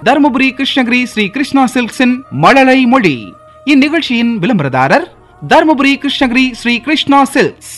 தருமபுரி கிருஷ்ணகிரி ஸ்ரீ கிருஷ்ணா சில்க்ஸின் மழலை மொழி இந்நிகழ்ச்சியின் விளம்பரதாரர் தருமபுரி கிருஷ்ணகிரி ஸ்ரீ கிருஷ்ணா சில்க்ஸ்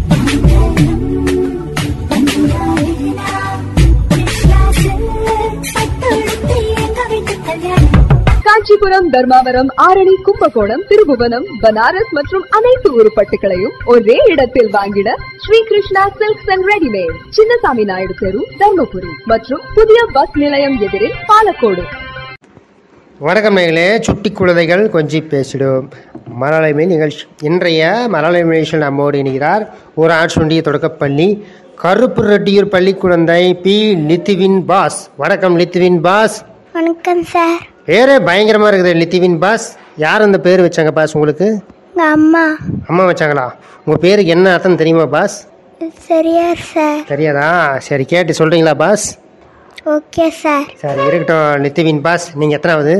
காஞ்சிபுரம் தர்மாவரம் ஆரணி கும்பகோணம் திருபுவனம் பனாரஸ் மற்றும் அனைத்து உருப்பட்டுகளையும் ஒரே இடத்தில் வாங்கிட Sri Krishna silks and readymade Chinnasamy Naidu தெரு தர்மபுரி மற்றும் புதிய பஸ் நிலையம் எதிரில் பாலக்கோடு வணக்கம் நேர்களே சுட்டி குழந்தைகள் கொஞ்சி பேசிடும் மலயாளமே நிகழ்ச்சி இன்றைய மலயாள நிகழ்ச்சியில் நம்மோடு இணைகிறார் ஒரு ஆட்சுண்டிய தொடக்கப்பள்ளி கருப்பு ரெட்டியூர் பள்ளி குழந்தை பி லித்துவின் பாஸ் வணக்கம் லித்துவின் பாஸ் வணக்கம் சார் பேரே பயங்கரமாக இருக்குது லித்துவின் பாஸ் யார் அந்த பேர் வச்சாங்க பாஸ் உங்களுக்கு எங்கள் அம்மா அம்மா வச்சாங்களா உங்கள் பேருக்கு என்ன அர்த்தம் தெரியுமா பாஸ் சரியா சார் தெரியாதா சரி கேட்டு சொல்கிறீங்களா பாஸ் ஓகே சார் சரி இருக்கட்டும் லித்துவின் பாஸ் நீங்கள் எத்தனாவது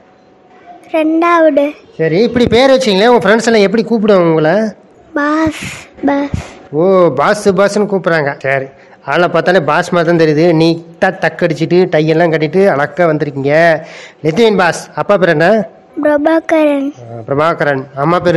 ரெண்டாவது சரி இப்படி பேர் வச்சிங்களே உங்கள் ஃப்ரெண்ட்ஸ் எல்லாம் எப்படி கூப்பிடுவாங்க உங்களை பாஸ் பாஸ் ஓ பாஸ் பாஸ்ன்னு கூப்பிட்றாங்க சரி ஆளை பார்த்தாலே பாஸ் மாதிரி தான் தெரியுது நீட்டாக தக்கடிச்சிட்டு டையெல்லாம் கட்டிட்டு அழகாக வந்திருக்கீங்க லித்துவின் பாஸ் அப்பா பேர் என்ன பிரபாகரன் ஆ, பிரபாகரன் அம்மா பேர்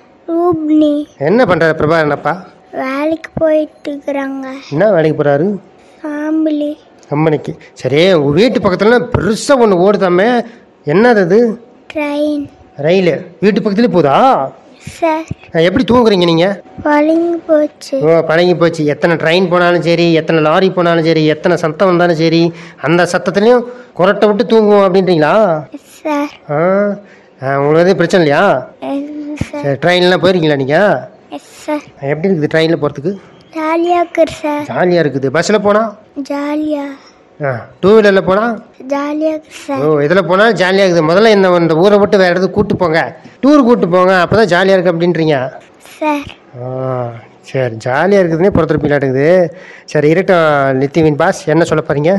ரூப்னி என்ன பண்ணுறாரு பிரபாகரன் அப்பா வேலைக்கு போயிட்டு இருக்கிறாங்க என்ன வேலைக்கு போகிறாரு ஃபேமிலி கம்பெனிக்கு சரி உங்கள் வீட்டு பக்கத்தில் பெருசாக ஒன்று ஓடுதாமே என்னது அது ட்ரெயின் ரயில் வீட்டு பக்கத்துலேயே போதா சார் ஆ, எப்படி தூங்குறீங்க நீங்கள் வலிங்கு போச்சு ஓ பழகி போச்சு எத்தனை ட்ரெயின் போனாலும் சரி எத்தனை லாரி போனாலும் சரி எத்தனை சத்தம் வந்தாலும் சரி அந்த சத்தத்துலேயும் குரட்டை விட்டு தூங்குவோம் அப்படின்றீங்களா சார் ஆ ஆ, உங்களுக்கு எதுவும் பிரச்சனை இல்லையா எஸ் சார் சரி ட்ரெயின்லாம் போயிருக்கீங்களா நீங்கள் எஸ் சார் எப்படி இருக்குது ட்ரெயினில் போகிறதுக்கு ஜாலியாக இருக்குது சார் ஜாலியாக இருக்குது பஸ்ஸில் போனால் ஜாலியாக ஆ டூ வீலரில் போனால் ஜாலியாக இருக்குது சார் ஓ இதில் போனால் ஜாலியாக இருக்குது முதல்ல இந்த இந்த ஊரை விட்டு வேறு இடத்துக்கு கூப்பிட்டு போங்க டூர் கூப்பிட்டு போங்க அப்போ தான் ஜாலியாக இருக்குது அப்படின்றீங்க சார் ஆ சரி ஜாலியாக இருக்குதுன்னே பொறுத்திருப்பீங்களா இருக்குது சரி இருக்கட்டும் லித்திவின் பாஸ் என்ன சொல்ல போகிறீங்க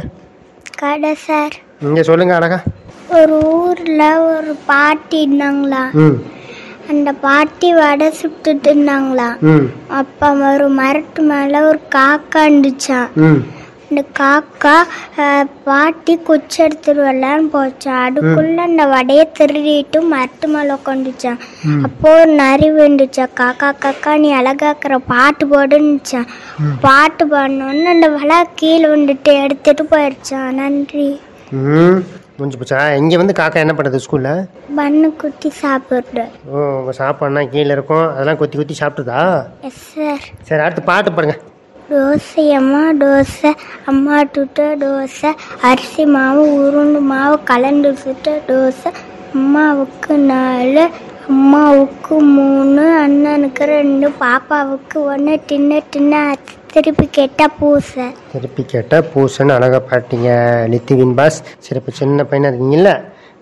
கடை சார் நீங்கள் சொல்லுங்கள் அழகா ஒரு ஊரில் ஒரு பாட்டி இருந்தாங்களா ம் அந்த பாட்டி வடை சுட்டுட்டு இருந்தாங்களாம் ம் அப்ப ஒரு மரத்து மேல ஒரு காக்கா இருந்துச்சான் ம் அந்த காக்கா அஹ், பாட்டி குச்சி எடுத்துட்டு வரலான்னு போச்சான் அதுக்குள்ள அந்த வடையை திருடிட்டு மரத்து மேல உட்காந்துச்சான் அப்போ ஒரு நரி விழுந்துச்சா காக்கா காக்கா நீ அழகாக்குற பாட்டு போடுன்னுச்சான் பாட்டு பாடினோன்னு அந்த வலை கீழே வந்துட்டு எடுத்துட்டு போயிடுச்சான் நன்றி ம் முடிஞ்சு போச்சா இங்கே வந்து காக்கா என்ன பண்ணுது ஸ்கூலில் பண்ணு குத்தி சாப்பிட்ற ஓ உங்கள் சாப்பாடுனா கீழே இருக்கும் அதெல்லாம் கொத்தி கொத்தி சாப்பிட்டுதா எஸ் சார் சரி அடுத்து பாட்டு பாடுங்க தோசை அம்மா தோசை அம்மா சுட்ட தோசை அரிசி மாவு உருண்டு மாவு கலந்து சுட்ட தோசை அம்மாவுக்கு நாலு அம்மாவுக்கு மூணு அண்ணனுக்கு ரெண்டு பாப்பாவுக்கு ஒன்று தின்ன தின்ன திருப்பி கேட்டால் பூசை திருப்பி கேட்டால் பூசன்னு அழகாக பாட்டீங்க லித்திவின் பாஸ் சரி இப்போ சின்ன பையனாக இருக்கீங்கல்ல